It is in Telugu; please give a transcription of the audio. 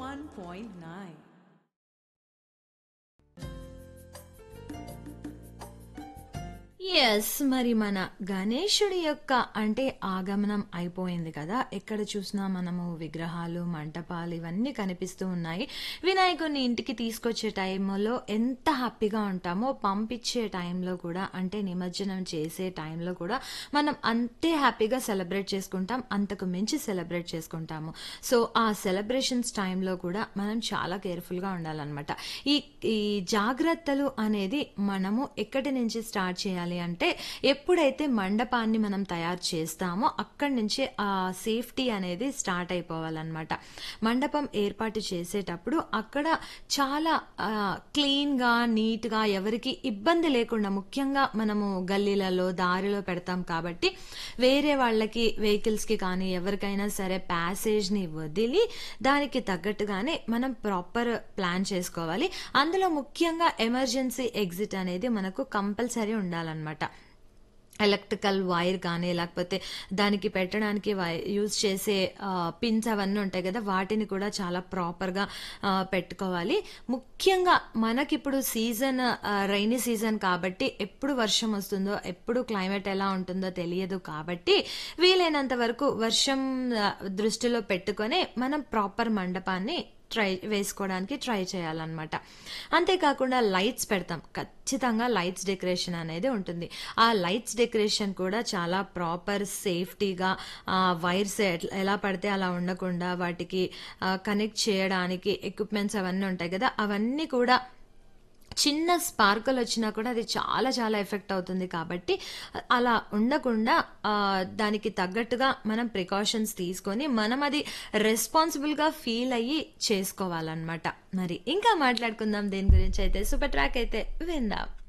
101.9 ఎస్ మరి మన గణేశుడి యొక్క అంటే ఆగమనం అయిపోయింది కదా ఎక్కడ చూసినా మనము విగ్రహాలు మంటపాలు ఇవన్నీ కనిపిస్తూ ఉన్నాయి వినాయకుడిని ఇంటికి తీసుకొచ్చే టైంలో ఎంత హ్యాపీగా ఉంటామో పంపించే టైంలో కూడా అంటే నిమజ్జనం చేసే టైంలో కూడా మనం అంతే హ్యాపీగా సెలబ్రేట్ చేసుకుంటాం అంతకు మించి సెలబ్రేట్ చేసుకుంటాము సో ఆ సెలబ్రేషన్స్ టైంలో కూడా మనం చాలా కేర్ఫుల్గా ఉండాలన్నమాట ఈ ఈ జాగ్రత్తలు అనేది మనము ఎక్కడి నుంచి స్టార్ట్ చేయాలి అంటే ఎప్పుడైతే మండపాన్ని మనం తయారు చేస్తామో అక్కడి నుంచి ఆ సేఫ్టీ అనేది స్టార్ట్ అయిపోవాలన్నమాట మండపం ఏర్పాటు చేసేటప్పుడు అక్కడ చాలా క్లీన్గా నీట్గా ఎవరికి ఇబ్బంది లేకుండా ముఖ్యంగా మనము గల్లీలలో దారిలో పెడతాం కాబట్టి వేరే వాళ్ళకి వెహికల్స్కి కానీ ఎవరికైనా సరే ప్యాసేజ్ని వదిలి దానికి తగ్గట్టుగానే మనం ప్రాపర్ ప్లాన్ చేసుకోవాలి అందులో ముఖ్యంగా ఎమర్జెన్సీ ఎగ్జిట్ అనేది మనకు కంపల్సరీ ఉండాలన్నమాట ఎలక్ట్రికల్ వైర్ కానీ లేకపోతే దానికి పెట్టడానికి వై యూజ్ చేసే పిన్స్ అవన్నీ ఉంటాయి కదా వాటిని కూడా చాలా ప్రాపర్గా పెట్టుకోవాలి ముఖ్యంగా మనకిప్పుడు సీజన్ రైనీ సీజన్ కాబట్టి ఎప్పుడు వర్షం వస్తుందో ఎప్పుడు క్లైమేట్ ఎలా ఉంటుందో తెలియదు కాబట్టి వీలైనంత వరకు వర్షం ఆ, దృష్టిలో పెట్టుకొని మనం ప్రాపర్ మండపాన్ని ట్రై వేసుకోవడానికి ట్రై చేయాలన్నమాట అంతేకాకుండా లైట్స్ పెడతాం ఖచ్చితంగా లైట్స్ డెకరేషన్ అనేది ఉంటుంది ఆ లైట్స్ డెకరేషన్ కూడా చాలా ప్రాపర్ సేఫ్టీగా వైర్స్ ఎలా పడితే అలా ఉండకుండా వాటికి కనెక్ట్ చేయడానికి ఎక్విప్మెంట్స్ అవన్నీ ఉంటాయి కదా అవన్నీ కూడా చిన్న స్పార్కల్ వచ్చినా కూడా అది చాలా చాలా ఎఫెక్ట్ అవుతుంది కాబట్టి అలా ఉండకుండా ఆ, దానికి తగ్గట్టుగా మనం ప్రికాషన్స్ తీసుకొని మనం అది రెస్పాన్సిబుల్గా ఫీల్ అయ్యి చేసుకోవాలన్నమాట మరి ఇంకా మాట్లాడుకుందాం దేని గురించి అయితే సూపర్ ట్రాక్ అయితే విందాం